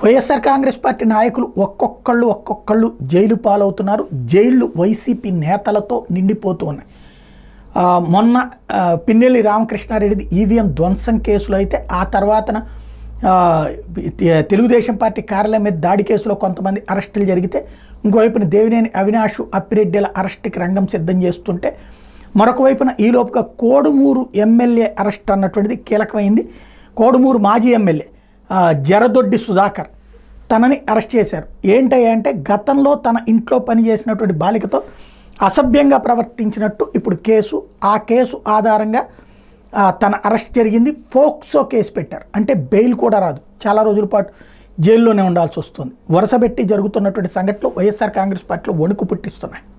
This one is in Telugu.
వైఎస్ఆర్ కాంగ్రెస్ పార్టీ నాయకులు ఒక్కొక్కళ్ళు ఒక్కొక్కళ్ళు జైలు పాలవుతున్నారు జైళ్ళు వైసీపీ నేతలతో నిండిపోతూ ఉన్నాయి ఆ, మొన్న ఆ, పిన్నెల్లి రామకృష్ణారెడ్డిది ఈవీఎం ధ్వంసం కేసులో అయితే ఆ తర్వాతన ఆ, తె- తెలుగుదేశం పార్టీ కార్యాలయం మీద దాడి కేసులో కొంతమంది అరెస్టులు జరిగితే ఇంకోవైపున దేవినేని అవినాష్ అప్పిరెడ్డిల అరెస్ట్కి రంగం సిద్ధం చేస్తుంటే మరొక వైపున ఈలోపుగా కోడుమూరు ఎమ్మెల్యే అరెస్ట్ అన్నటువంటిది కీలకమైంది కోడుమూరు మాజీ ఎమ్మెల్యే ఆ, జరదొడ్డి సుధాకర్ తనని అరెస్ట్ చేశారు ఏంటయ్యా అంటే గతంలో తన ఇంట్లో పనిచేసినటువంటి బాలికతో అసభ్యంగా ప్రవర్తించినట్టు ఇప్పుడు కేసు ఆ కేసు ఆధారంగా ఆ, తన అరెస్ట్ జరిగింది ఫోక్సో కేసు పెట్టారు అంటే బెయిల్ కూడా రాదు చాలా రోజుల పాటు జైల్లోనే ఉండాల్సి వస్తుంది వరుసపెట్టి జరుగుతున్నటువంటి సంఘటనలు వైఎస్ఆర్ కాంగ్రెస్ పార్టీలో వణుకు పుట్టిస్తున్నాయి